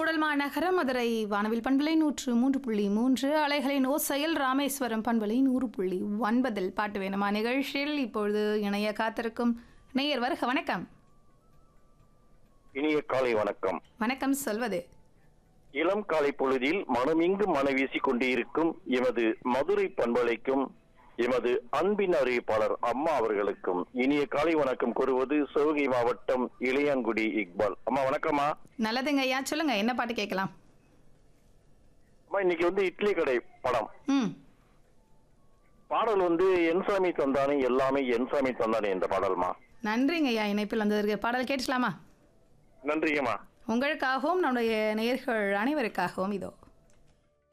கூடல் மாநகரம் மதுரை வானவில் பண்பலை நூற்று மூன்று புள்ளி மூன்று அலைகளின் ஓசையில் ராமேஸ்வரம் பண்பலை நூறு புள்ளி ஒன்பதில் பாட்டு வேணுமா நிகழ்ச்சியில் இப்பொழுது இணைய காத்திருக்கும் நேயர் வருக வணக்கம் இனிய காலை வணக்கம் வணக்கம் சொல்வது இளம் காலை பொழுதில் மனமிங்கு மனவீசிக் கொண்டிருக்கும் எமது மதுரை பண்பலைக்கும் எமது அன்பின் அறிவிப்பாளர் அம்மா அவர்களுக்கும் இனிய காலை வணக்கம் கூறுவது சிவகங்கை மாவட்டம் இளையான்குடி இக்பால் அம்மா வணக்கம்மா நல்லதுங்க ஐயா சொல்லுங்க என்ன பாட்டு கேட்கலாம் அம்மா இன்னைக்கு வந்து இட்லி கடை படம் ம் பாடல் வந்து என்சாமி தந்தானே எல்லாமே என்சாமி தந்தானே இந்த பாடல்மா நன்றிங்க ஐயா இணைப்பில் வந்ததற்கு பாடல் கேட்டுக்கலாமா நன்றிங்கம்மா உங்களுக்காகவும் நம்முடைய நேயர்கள் அனைவருக்காகவும் இதோ